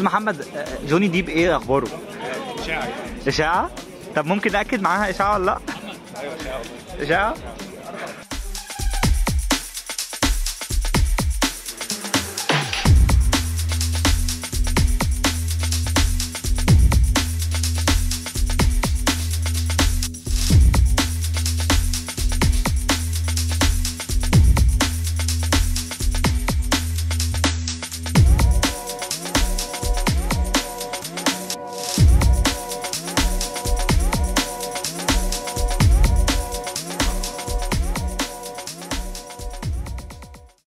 استاذ محمد آه، جوني ديب ايه اخباره اشاعه اشاعه طب ممكن ناكد معاها اشاعه ولا لا ايوه اشاعه اشاعه